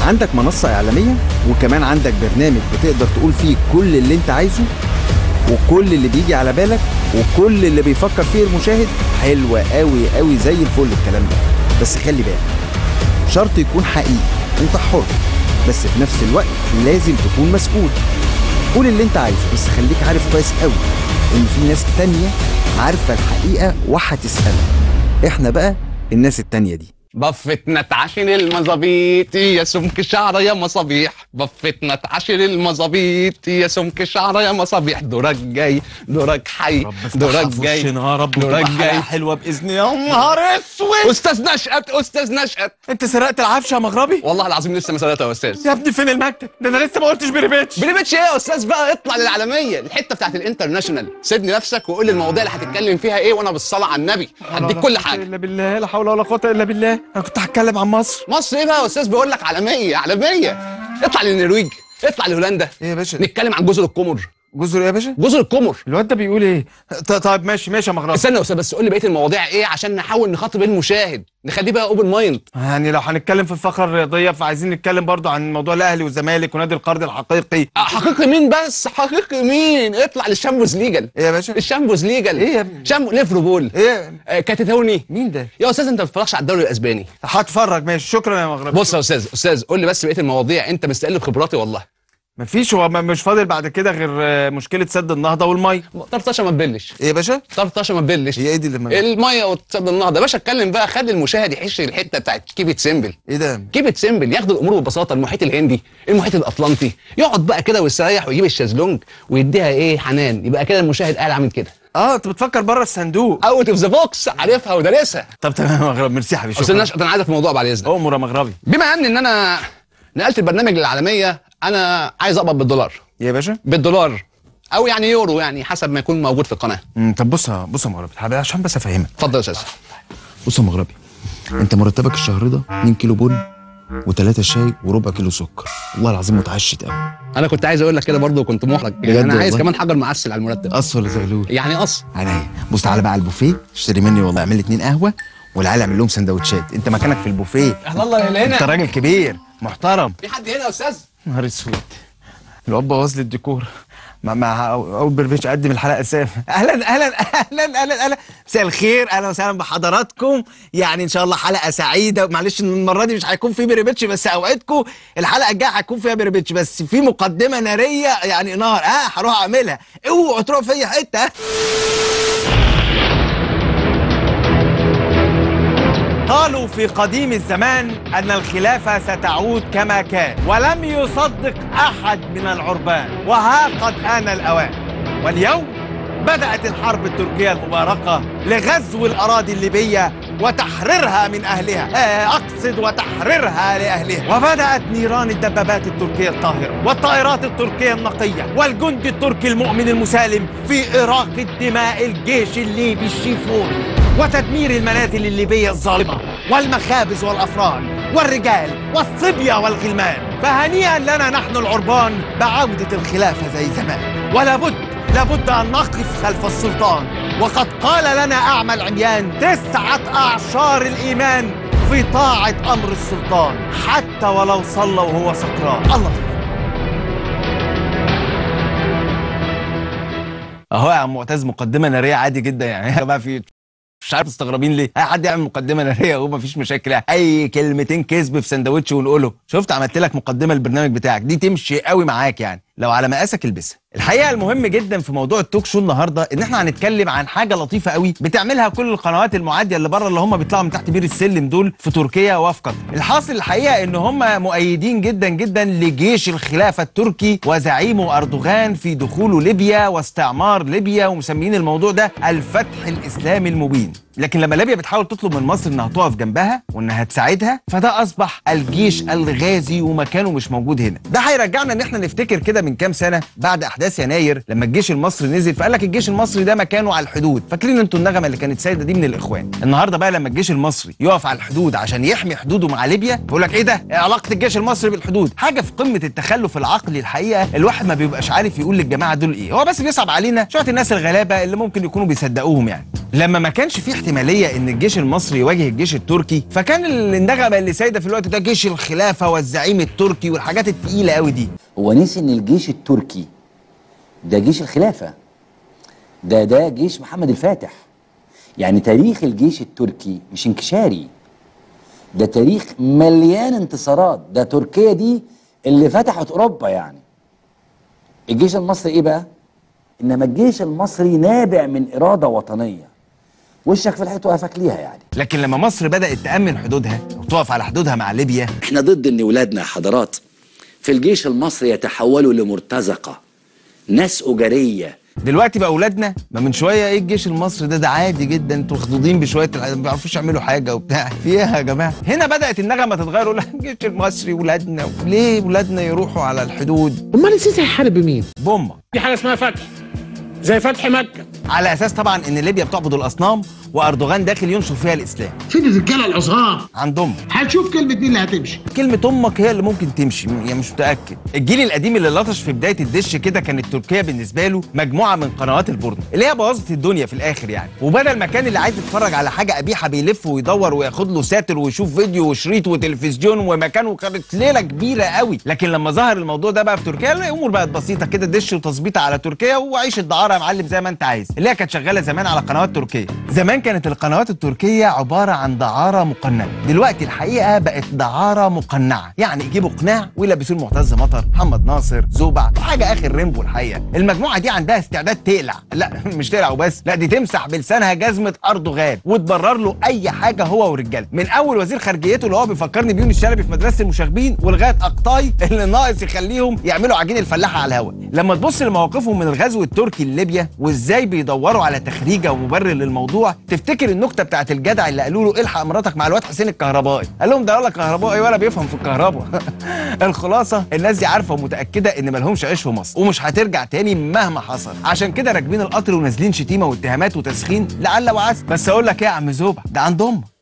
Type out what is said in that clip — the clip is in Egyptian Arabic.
عندك منصة إعلامية وكمان عندك برنامج بتقدر تقول فيه كل اللي انت عايزه وكل اللي بيجي على بالك وكل اللي بيفكر فيه المشاهد حلوة قوي قوي زي الفل الكلام ده بس خلي بالك شرط يكون حقيقي انت حر بس في نفس الوقت لازم تكون مسؤول قول اللي انت عايزه بس خليك عارف كويس قوي ان في ناس تانية عارفة الحقيقة وهتسألك احنا بقى الناس التانية دي بفتنا تعاشر المظابيط يا سمك شعر يا مصابيح بفتنا تعاشر المظابيط يا سمك شعر يا مصابيح دورك جاي دورك حي دورك جاي يا رب دورك وتبقى حلقة جاي حلوه باذن يا نهار اسود استاذ نشأت استاذ نشأت انت سرقت العفشه يا مغربي والله العظيم لسه ما سرقتها يا استاذ يا ابني فين المكتب ده انا لسه ما قلتش بريبيتش بريبتش ايه يا استاذ بقى اطلع للعالميه الحته بتاعت الانترناشونال سيبني نفسك وقول لي المواضيع اللي هتتكلم فيها ايه وانا بالصلاه على النبي هديك كل حاجه الا بالله لا حول ولا قوه الا بالله انا كنت هتكلم عن مصر مصر ايه بقى يا استاذ بقول لك عالميه عالميه اطلع للنرويج اطلع لهولندا ايه يا باشا نتكلم عن جزر القمر جزر ايه يا باشا جزر القمر الواد ده بيقول ايه ط- طيب ماشي ماشي يا مغربي استنى يا استاذ بس قول لي بقيه المواضيع ايه عشان نحاول نخاطب المشاهد نخليه بقى اوبن مايند يعني لو هنتكلم في الفقره الرياضيه فعايزين نتكلم برضو عن موضوع الاهلي والزمالك ونادي القرن الحقيقي حقيقي مين بس حقيقي مين اطلع للشامبوز ليجل ايه يا باشا الشامبوز ليجل إيه يا ابني؟ شامبو ليفربول ايه آه كاتيتوني مين ده يا استاذ انت ما بتتفرجش على الدوري الاسباني هتفرج ماشي شكرا يا مغربي بص يا استاذ استاذ قول لي بس بقيه المواضيع انت مستقل بخبراتي والله مفيش هو م- مش فاضل بعد كده غير آه، مشكله سد النهضه والمي طرطشه ما تبلش ايه يا باشا طرطشه ما تبلش هي ايه دي اللي ما... الميه وتصد النهضه يا باشا اتكلم بقى خلي المشاهد يحش الحته بتاعت كيبت سيمبل ايه ده كيبت سيمبل ياخد الامور ببساطه المحيط الهندي المحيط الاطلنطي يقعد بقى كده ويستريح ويجيب الشازلونج ويديها ايه حنان يبقى كده المشاهد قاعد عامل كده اه انت بتفكر بره الصندوق اوت اوف ذا بوكس عارفها ودارسها طب تمام يا مغربي ميرسي يا حبيبي استاذ شكرا نشأت انا عايزك في موضوع بعد اذنك امور يا مغربي بما ان ان انا نقلت البرنامج للعالميه انا عايز اقبض بالدولار يا باشا بالدولار او يعني يورو يعني حسب ما يكون موجود في القناه مم، طب بص يا- بص يا مغربي حبيبي عشان بس افهمك اتفضل يا استاذ بص يا مغربي انت مرتبك الشهر ده 2 كيلو بن و3 شاي وربع كيلو سكر والله العظيم متعشت قوي انا كنت عايز اقول لك كده برضه وكنت محرج يعني بجد انا عايز والله؟ كمان حجر معسل على المرتب قص ولا زغلول يعني قص عينيا بص تعالى بقى على البوفيه اشتري مني والله اعمل لي اتنين قهوه والعيال اعمل لهم سندوتشات انت مكانك في البوفيه الله اللي انت راجل كبير محترم في حد هنا يا استاذ نهار اسود الواد بوظ لي الديكور مع مع اول بربيش اقدم الحلقه سام اهلا اهلا اهلا اهلا اهلا مساء الخير اهلا وسهلا بحضراتكم يعني ان شاء الله حلقه سعيده معلش إن المره دي مش هيكون في بربيتش بس اوعدكم الحلقه الجايه هيكون فيها بربيتش بس في مقدمه ناريه يعني نار اه هروح اعملها اوعوا تروحوا في اي حته ها قالوا في قديم الزمان أن الخلافة ستعود كما كان ولم يصدق أحد من العربان وها قد آن الأوان واليوم بدأت الحرب التركية المباركة لغزو الأراضي الليبية وتحريرها من أهلها آه، أقصد وتحريرها لأهلها وبدأت نيران الدبابات التركية الطاهرة والطائرات التركية النقية والجند التركي المؤمن المسالم في إراق الدماء الجيش الليبي الشيفوني وتدمير المنازل الليبية الظالمة والمخابز والأفران والرجال والصبية والغلمان فهنيئا لنا نحن العربان بعودة الخلافة زي زمان ولا بد لابد أن نقف خلف السلطان وقد قال لنا أعمى العميان تسعة أعشار الإيمان في طاعة أمر السلطان حتى ولو صلى وهو سكران الله اهو يا عم معتز مقدمه ناريه عادي جدا يعني يا جماعه في مش عارف مستغربين ليه اي حد يعمل مقدمه ناريه وما فيش مشاكل اي كلمتين كذب في سندوتش ونقوله شفت عملت لك مقدمه للبرنامج بتاعك دي تمشي قوي معاك يعني لو على مقاسك البسها الحقيقه المهم جدا في موضوع التوك شو النهارده ان احنا هنتكلم عن حاجه لطيفه قوي بتعملها كل القنوات المعاديه اللي بره اللي هم بيطلعوا من تحت بير السلم دول في تركيا وفي قطر الحاصل الحقيقه ان هم مؤيدين جدا جدا لجيش الخلافه التركي وزعيمه اردوغان في دخوله ليبيا واستعمار ليبيا ومسميين الموضوع ده الفتح الاسلامي المبين لكن لما ليبيا بتحاول تطلب من مصر انها تقف جنبها وانها تساعدها فده اصبح الجيش الغازي ومكانه مش موجود هنا ده هيرجعنا ان احنا نفتكر كده من كام سنه بعد احداث يناير لما الجيش المصري نزل فقال لك الجيش المصري ده مكانه على الحدود فاكرين انتوا النغمه اللي كانت سايده دي من الاخوان النهارده بقى لما الجيش المصري يقف على الحدود عشان يحمي حدوده مع ليبيا بيقول لك ايه ده إيه علاقه الجيش المصري بالحدود حاجه في قمه التخلف العقلي الحقيقه الواحد ما بيبقاش عارف يقول للجماعه دول ايه هو بس بيصعب علينا شويه الناس الغلابه اللي ممكن يكونوا بيصدقوهم يعني لما ما كانش في احتماليه ان الجيش المصري يواجه الجيش التركي فكان النغمه اللي سايده في الوقت ده جيش الخلافه والزعيم التركي والحاجات التقيله قوي دي هو نسي ان الجيش التركي ده جيش الخلافه ده ده جيش محمد الفاتح يعني تاريخ الجيش التركي مش انكشاري ده تاريخ مليان انتصارات ده تركيا دي اللي فتحت اوروبا يعني الجيش المصري ايه بقى انما الجيش المصري نابع من اراده وطنيه وشك في الحيط وقفك ليها يعني لكن لما مصر بدات تامن حدودها وتقف على حدودها مع ليبيا احنا ضد ان ولادنا حضارات في الجيش المصري يتحولوا لمرتزقه ناس اجريه دلوقتي بقى اولادنا ما من شويه ايه الجيش المصري ده ده عادي جدا انتوا مخضوضين بشويه الع- ما بيعرفوش يعملوا حاجه وبتاع في ايه يا جماعه هنا بدات النغمه تتغير يقول لك الجيش المصري ولادنا ليه ولادنا يروحوا على الحدود امال السيسي هيحارب مين؟ بومه في حاجه اسمها فتح زي فتح مكه على اساس طبعا ان ليبيا بتعبد الاصنام واردوغان داخل ينشر فيها الاسلام سيد الرجاله العظام عندهم هتشوف كلمه مين اللي هتمشي كلمة أمك هي اللي ممكن تمشي م- يعني مش متأكد الجيل القديم اللي لطش في بداية الدش كده كانت تركيا بالنسبة له مجموعة من قنوات البورنو اللي هي بوظت الدنيا في الآخر يعني وبدل ما كان اللي عايز يتفرج على حاجة قبيحة بيلف ويدور وياخد له ساتر ويشوف فيديو وشريط وتلفزيون ومكان وكانت ليلة كبيرة قوي لكن لما ظهر الموضوع ده بقى في تركيا الأمور بقت بسيطة كده دش وتظبيطة على تركيا وعيش الدعارة يا معلم زي ما أنت عايز اللي هي كانت شغالة زمان على قنوات تركيا زمان كانت القنوات التركية عبارة عن دعارة مقننة دلوقتي الحقيقة بقت دعارة مقنعة يعني يجيبوا قناع ويلبسوه المعتز مطر محمد ناصر زوبع حاجة آخر ريمبو الحقيقة المجموعة دي عندها استعداد تقلع لا مش تقلع وبس لا دي تمسح بلسانها جزمة أردوغان وتبرر له أي حاجة هو ورجالته من أول وزير خارجيته اللي هو بيفكرني بيونس شلبي في مدرسة المشاغبين ولغاية أقطاي اللي ناقص يخليهم يعملوا عجين الفلاحة على الهواء لما تبص لمواقفهم من الغزو التركي لليبيا وازاي بيدوروا على تخريجه ومبرر للموضوع تفتكر النكته بتاعت الجدع اللي قالوا له الحق مراتك مع الواد حسين الكهربائي قال لهم ده ولا كهربائي ولا بيفهم في الكهرباء الخلاصه الناس دي عارفه ومتاكده ان مالهمش عيش في مصر ومش هترجع تاني مهما حصل عشان كده راكبين القطر ونازلين شتيمه واتهامات وتسخين لعل وعسى بس اقول لك ايه يا عم زوبع ده عند امك